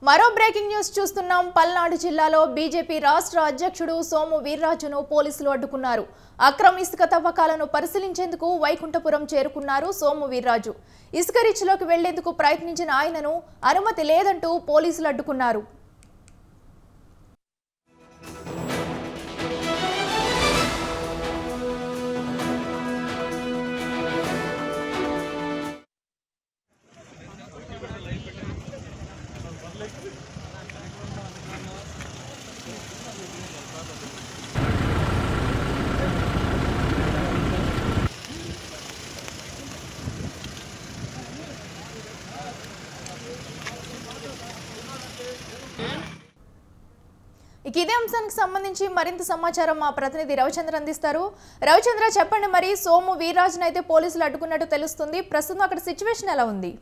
మరో breaking news చూస్తున్నాం పల్నాడు జిల్లాలో బీజేపీ రాష్ట్ర అధ్యక్షుడు సోము వీర్రాజును పోలీసులు అడ్డుకున్నారు అక్రమ ఇసుక తవ్వకాలను పరిశీలించేందుకు వైకుంఠపురం చేరుకున్నారు సోము వీర్రాజు ఇసుక రీచ్లోకి వెళ్లేందుకు ప్రయత్నించిన ఆయనను అనుమతి లేదంటూ పోలీసులు అడ్డుకున్నారు ఇక ఇదే అంశానికి సంబంధించి మరింత సమాచారం మా ప్రతినిధి రవిచంద్ర అందిస్తారు రవిచంద్ర చెప్పండి మరి సోము వీర్రాజును అయితే పోలీసులు అడ్డుకున్నట్టు తెలుస్తుంది ప్రస్తుతం అక్కడ సిచ్యువేషన్ ఎలా ఉంది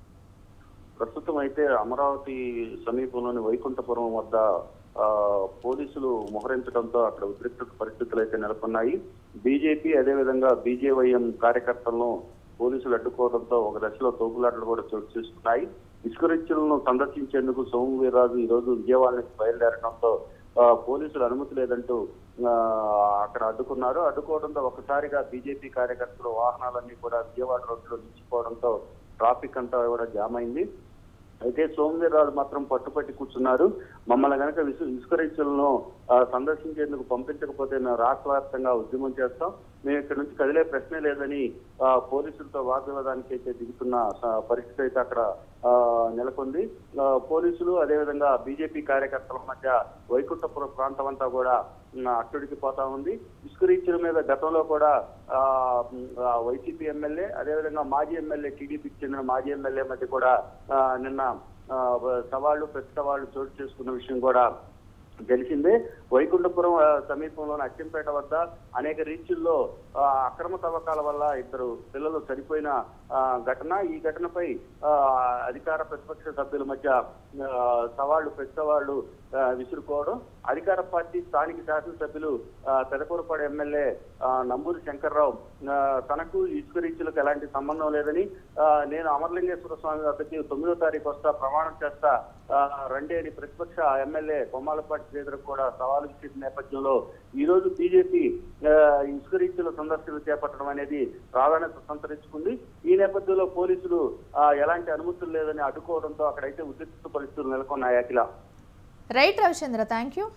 ప్రస్తుతం అయితే అమరావతి సమీపంలోని వైకుంఠపురం వద్ద ఆ, పోలీసులు మోహరించడంతో అక్కడ ఉద్రిక్త పరిస్థితులు అయితే నెలకొన్నాయి బీజేపీ అదేవిధంగా బీజేవైఎం కార్యకర్తలను పోలీసులు అడ్డుకోవడంతో ఒక దశలో తోపులాటలు కూడా చోటు చేసుకున్నాయి ఇసుక రీచ్లను సందర్శించేందుకు సోము వీర్రాజు ఈ రోజు విజయవాడ నుంచి బయలుదేరడంతో ఆ, పోలీసులు అనుమతి లేదంటూ ఆ, అక్కడ అడ్డుకున్నారు అడ్డుకోవడంతో ఒకసారిగా బీజేపీ కార్యకర్తలు వాహనాలన్నీ కూడా విజయవాడ రోడ్లో నిలిచిపోవడంతో ట్రాఫిక్ అంతా కూడా జామ్ అయింది అయితే సోమవీర్రాజు మాత్రం పట్టుపట్టి కూర్చున్నారు మమ్మల్ని కనుక విసు ఇసుక రీచులను ఆ, సందర్శించేందుకు పంపించకపోతే మేము రాష్ట్ర వ్యాప్తంగా ఉద్యమం చేస్తాం మేము ఇక్కడ నుంచి కదిలే ప్రశ్నే లేదని ఆ, పోలీసులతో వాగ్వివాదానికి అయితే దిగుతున్న స- పరిస్థితి అయితే అక్కడ ఆ, నెలకొంది ఆ, పోలీసులు అదేవిధంగా బీజేపీ కార్యకర్తల మధ్య వైకుంఠపురం ప్రాంతం అంతా కూడా ఉమ్, అట్టుడికి పోతా ఉంది ఇసుక రీచుల మీద గతంలో కూడా ఆ, ఉమ్, ఆ, వైసీపీ ఎమ్మెల్యే అదేవిధంగా మాజీ ఎమ్మెల్యే టీడీపీకి చెందిన మాజీ ఎమ్మెల్యే మధ్య కూడా ఆ, నిన్న ఆ, సవాళ్లు ప్రతి సవాళ్లు చోటు చేసుకున్న విషయం కూడా తెలిసిందే వైకుంఠపురం ఆ, సమీపంలోని అచ్చంపేట వద్ద అనేక రీచుల్లో ఆ, అక్రమ తవ్వకాల వల్ల ఇద్దరు పిల్లలు చనిపోయిన ఆ, ఘటన ఈ ఘటనపై ఆ, అధికార ప్రతిపక్ష సభ్యుల మధ్య ఆ, సవాళ్లు ప్రతి సవాళ్లు ఆ, విసురుకోవడం అధికార పార్టీ స్థానిక శాసనసభ్యులు ఆ, పెదకూరపాడు ఎమ్మెల్యే ఆ, నంబూరి శంకర్రావు ఆ, తనకు ఇసుక రీచులకు ఎలాంటి సంబంధం లేదని ఆ, నేను అమరలింగేశ్వర స్వామి వద్దకి తొమ్మిదో తారీఖు వస్తా ప్రమాణం చేస్తా ఆ, రండి అని ప్రతిపక్ష ఎమ్మెల్యే కొమ్మాలపాటి శ్రీధర్ కూడా సవాలు విసిరిన నేపథ్యంలో ఈ రోజు బీజేపీ ఆ, ఇసుక రీచుల సందర్శన చేపట్టడం అనేది ప్రాధాన్యత సంతరించుకుంది ఈ నేపథ్యంలో పోలీసులు ఆ, ఎలాంటి అనుమతులు లేదని అడ్డుకోవడంతో అక్కడైతే ఉద్రిక్త పరిస్థితులు నెలకొన్నాయి Akhila right Ravichandra thank you